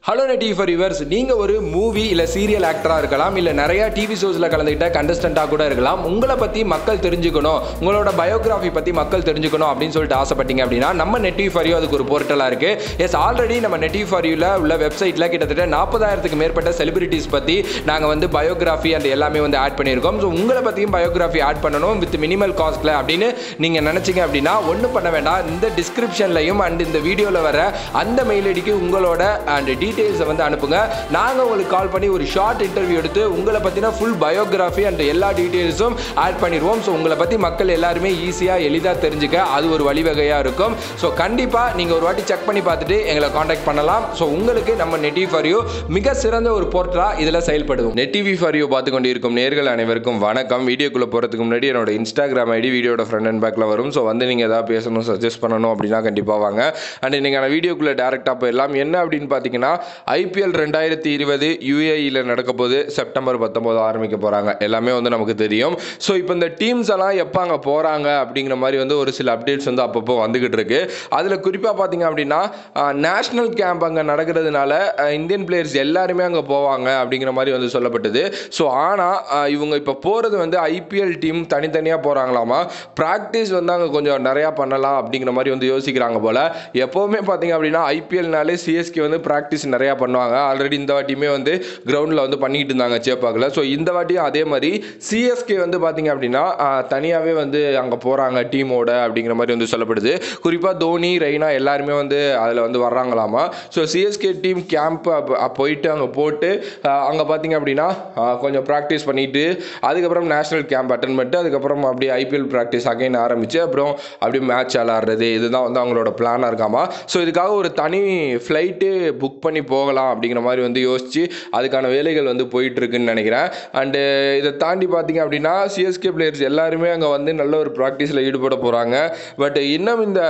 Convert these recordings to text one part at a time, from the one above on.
hello Netty for yours நீங்கள் ஒரு movie இல்லை சீரியல் ஆக்டராக இருக்கலாம் இல்லை நிறையா டிவி ஷோஸில் கலந்துக்கிட்ட கண்டஸ்டண்ட்டாக கூட இருக்கலாம் உங்களை பற்றி மக்கள் தெரிஞ்சுக்கணும் உங்களோட பயோகிராஃபி பற்றி மக்கள் தெரிஞ்சுக்கணும் அப்படின்னு சொல்லிட்டு ஆசைப்பட்டீங்க அப்படின்னா நம்ம நெட்டி ஃபார் யூ அதுக்கு ஒரு போர்ட்டலாக இருக்குது எஸ் ஆல்ரெடி நம்ம நெட்டி ஃபார் யூவில் உள்ள வெப்சைட்டில் கிட்டத்தட்ட நாற்பதாயிரத்துக்கு மேற்பட்ட செலிபிரிட்டிஸ் பற்றி நாங்கள் வந்து பயோகிராஃபி அண்ட் எல்லாமே வந்து ஆட் பண்ணியிருக்கோம் ஸோ உங்களை பற்றியும் பயோகிராஃபி ஆட் பண்ணணும் வித் மினிமல் காஸ்ட்டில் அப்படின்னு நீங்கள் நினச்சிங்க அப்படின்னா ஒன்றும் பண்ண வேண்டாம் இந்த டிஸ்கிரிப்ஷன்லையும் அண்ட் இந்த வீடியோவில் வர அந்த மெயில் ஐடிக்கு உங்களோட அண்ட் டீட்டெயில்ஸை வந்து அனுப்புங்க நாங்கள் உங்களுக்கு கால் பண்ணி ஒரு ஷார்ட் இன்டர்வியூ எடுத்து உங்களை பற்றின ஃபுல் பயோகிராஃபி அண்ட் எல்லா டீட்டெயில்ஸும் ஆட் பண்ணிடுவோம் ஸோ உங்களை பற்றி மக்கள் எல்லாருமே ஈஸியாக எளிதாக தெரிஞ்சுக்க அது ஒரு வழிவகையாக இருக்கும் ஸோ கண்டிப்பாக நீங்கள் ஒரு வாட்டி செக் பண்ணி பார்த்துட்டு எங்களை காண்டாக்ட் பண்ணலாம் ஸோ உங்களுக்கு நம்ம நெட்டி ஃபார் யூ மிக சிறந்த ஒரு போர்ட்டலாக இதில் செயல்படுவோம் நெட்டிவி ஃபார் யூ பார்த்து கொண்டிருக்கும் நேர்கள் அனைவருக்கும் வணக்கம் வீடியோக்குள்ளே போகிறதுக்கு முன்னாடி என்னோட இன்ஸ்டாகிராம் ஐடி வீடியோட ஃப்ரண்ட் அண்ட் பேக்கில் வரும் ஸோ வந்து நீங்கள் எதாவது பேசணும் சஜஸ்ட் பண்ணணும் அப்படின்னா கண்டிப்பாக வாங்க அண்ட் நீங்கள் வீடியோக்குள்ளே டேரெக்டாக போயிடலாம் என்ன அப்படின்னு பார்த்தீங்கன்னா ஐபிஎல் ரெண்டாயிரத்தி இருபது யூஏஇயில் நடக்க போது செப்டம்பர் பத்தொம்போது ஆரம்பிக்க போகிறாங்க எல்லாமே வந்து நமக்கு தெரியும் ஸோ இப்போ இந்த டீம்ஸ் எல்லாம் எப்போ அங்கே போகிறாங்க அப்படிங்கிற மாதிரி வந்து ஒரு சில அப்டேட்ஸ் வந்து அப்பப்போ வந்துகிட்டு இருக்கு அதில் குறிப்பாக பார்த்தீங்க அப்படின்னா நேஷ்னல் கேம்ப் அங்கே நடக்கிறதுனால அஹ், இந்தியன் பிளேயர்ஸ் எல்லாருமே அங்கே போவாங்க அப்படிங்கிற மாதிரி வந்து சொல்லப்பட்டது ஸோ ஆனால் இவங்க இப்போ போகிறது வந்து ஐபிஎல் டீம் தனித்தனியாக போகிறாங்களாமா ப்ராக்டிஸ் வந்து அங்கே கொஞ்சம் நிறையா பண்ணலாம் அப்படிங்கிற மாதிரி வந்து யோசிக்கிறாங்க போல் எப்போவுமே பார்த்தீங்க அப்படின்னா ஐபிஎல்னாலே சிஎஸ்கே வந்து ப்ராக்டிஸ் நிறையா பண்ணுவாங்க ஆல்ரெடி இந்த வாட்டியுமே வந்து கிரவுண்டில் வந்து பண்ணிக்கிட்டு இருந்தாங்க சேப்பாக்கில் ஸோ இந்த வாட்டியும் அதே மாதிரி சிஎஸ்கே வந்து பார்த்தீங்க அப்படின்னா தனியாகவே வந்து அங்கே போகிறாங்க டீமோட அப்படிங்கிற மாதிரி வந்து சொல்லப்படுது குறிப்பாக தோனி ரெய்னா எல்லாருமே வந்து அதில் வந்து வர்றாங்களாமா ஸோ சிஎஸ்கே டீம் கேம்ப் போயிட்டு அங்கே போட்டு அங்கே பார்த்தீங்க அப்படின்னா ஆஹ், கொஞ்சம் ப்ராக்டிஸ் பண்ணிட்டு அதுக்கப்புறம் நேஷனல் கேம்ப் அட்டன் பண்ணிட்டு அதுக்கப்புறம் அப்படியே ஐபிஎல் ப்ராக்டிஸ் அகைன் ஆரம்பிச்சு அப்புறம் அப்படியே மேட்ச் விளாட்றது இதுதான் வந்து அவங்களோட பிளானாக இருக்காமா ஸோ இதுக்காக ஒரு தனி ஃப்ளைட்டு புக் பண்ணி போகலாம் அப்படிங்கிற மாதிரி வந்து யோசிச்சு அதுக்கான வேலைகள் வந்து போயிட்டு இருக்குன்னு நினைக்கிறேன் அண்டு இதை தாண்டி பார்த்தீங்க அப்படின்னா சிஎஸ்கே பிளேயர்ஸ் எல்லாருமே அங்கே வந்து நல்ல ஒரு ப்ராக்டிஸில் ஈடுபட போகிறாங்க பட் இன்னும் இந்த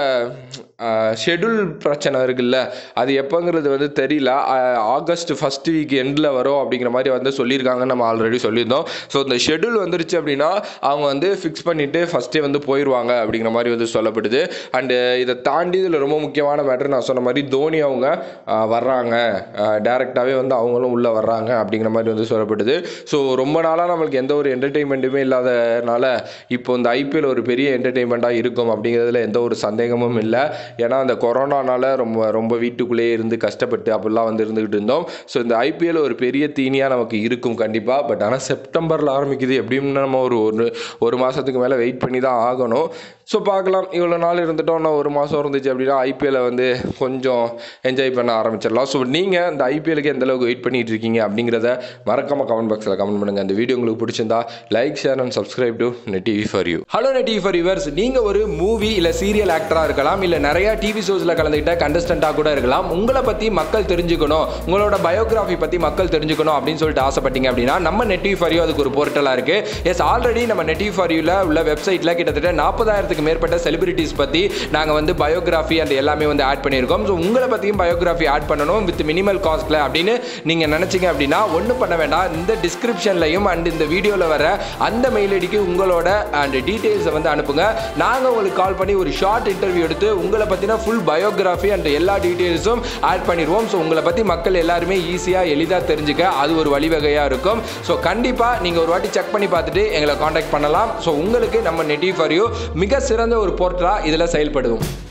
ஷெடியூல் பிரச்சனை இருக்குல்ல அது எப்போங்கிறது வந்து தெரியல ஆஹ் ஆகஸ்ட் ஃபஸ்ட் வீக் எண்டில் வரும் அப்படிங்கிற மாதிரி வந்து சொல்லியிருக்காங்கன்னு நம்ம ஆல்ரெடி சொல்லியிருந்தோம் ஸோ இந்த ஷெடியூல் வந்துருச்சு அப்படின்னா அவங்க வந்து ஃபிக்ஸ் பண்ணிவிட்டு ஃபஸ்ட்டே வந்து போயிடுவாங்க அப்படிங்கிற மாதிரி வந்து சொல்லப்படுது அண்டு இதை தாண்டி இதில் ரொம்ப முக்கியமான மேட்டர் நான் சொன்ன மாதிரி தோனி அவங்க ஆஹ் வர்றாங்க டேரெக்டாகவே வந்து அவங்களும் உள்ளே வர்றாங்க அப்படிங்கிற மாதிரி வந்து சொல்லப்படுது ஸோ ரொம்ப நாளாக நம்மளுக்கு எந்த ஒரு என்டர்டெயின்மெண்ட்டுமே இல்லாதனால இப்போ இந்த ஐபிஎல் ஒரு பெரிய என்டர்டெயின்மெண்ட்டாக இருக்கும் அப்படிங்கிறதுல எந்த ஒரு சந்தேகமும் இல்லை ஏன்னா அந்த கொரோனானால ரொம்ப ரொம்ப வீட்டுக்குள்ளேயே இருந்து கஷ்டப்பட்டு அப்படிலாம் வந்து இருந்துக்கிட்டு இருந்தோம் ஸோ இந்த ஐபிஎல் ஒரு பெரிய தீனியாக நமக்கு இருக்கும் கண்டிப்பாக பட் ஆனால் செப்டம்பரில் ஆரம்பிக்குது எப்படியும் நம்ம ஒரு ஒரு ஒரு மாதத்துக்கு மேலே வெயிட் பண்ணி தான் ஆகணும் ஸோ பார்க்கலாம் இவ்வளோ நாள் இருந்துட்டோம் இன்னும் ஒரு மாதம் இருந்துச்சு அப்படின்னா ஐபிஎல்லை வந்து கொஞ்சம் என்ஜாய் பண்ண ஆரம்பிச்சிடலாம் ஸோ நீங்கள் இந்த ஐபிஎலுக்கு எந்த அளவுக்கு வெயிட் பண்ணிட்டு இருக்கீங்க அப்படிங்கிறத மறக்காம கமெண்ட் பாக்ஸில் கமெண்ட் பண்ணுங்கள் இந்த வீடியோ உங்களுக்கு பிடிச்சிருந்தா like share and subscribe to Netty for you hello Netty for yours நீங்கள் ஒரு மூவி இல்லை சீரியல் ஆக்டராக இருக்கலாம் இல்லை நிறையா டிவி ஷோஸில் கலந்துக்கிட்ட கண்டஸ்டண்ட்டாக கூட இருக்கலாம் உங்களை பற்றி மக்கள் தெரிஞ்சுக்கணும் உங்களோட பயோகிராஃபி பற்றி மக்கள் தெரிஞ்சுக்கணும் அப்படின்னு சொல்லிட்டு ஆசைப்பட்டீங்க அப்படின்னா நம்ம நெட்டி ஃபார் யூ அதுக்கு ஒரு போர்ட்டலாக இருக்குது எஸ் ஆல்ரெடி நம்ம நெட்டி ஃபார் யூவில் உள்ள வெப்சைட்டில் கிட்டத்தட்ட நாற்பதாயிரத்துக்கு மேற்பட்ட செலிபிரிட்டிஸ் பற்றி நாங்கள் வந்து பயோகிராஃபி அண்ட் எல்லாமே வந்து ஆட் பண்ணியிருக்கோம் ஸோ உங்களை பற்றியும் பயோகிராஃபி ஆட் பண்ணணும் வித் மினிமல் காஸ்ட்டில் அப்படின்னு நீங்கள் நினச்சிங்க அப்படின்னா ஒன்றும் பண்ண வேண்டாம் இந்த டிஸ்கிரிப்ஷன்லையும் அண்ட் இந்த வீடியோவில் வர அந்த மெயில் ஐடிக்கு உங்களோட அண்ட் டீட்டெயில்ஸை வந்து அனுப்புங்க நாங்கள் உங்களுக்கு கால் பண்ணி ஒரு ஷார்ட் இன்டர்வியூ எடுத்து உங்களை பற்றின ஃபுல் பயோகிராஃபி அண்ட் எல்லா டீட்டெயில்ஸும் ஆட் பண்ணிடுவோம் ஸோ உங்களை பற்றி மக்கள் எல்லாருமே ஈஸியாக எளிதாக தெரிஞ்சுக்க அது ஒரு வழிவகையாக இருக்கும் ஸோ கண்டிப்பாக நீங்கள் ஒரு வாட்டி செக் பண்ணி பார்த்துட்டு எங்களை காண்டாக்ட் பண்ணலாம் ஸோ உங்களுக்கு நம்ம நெட்டி ஃபார் யூ மிக சிறந்த ஒரு போர்ட்டலாக இதில் செயல்படுவோம்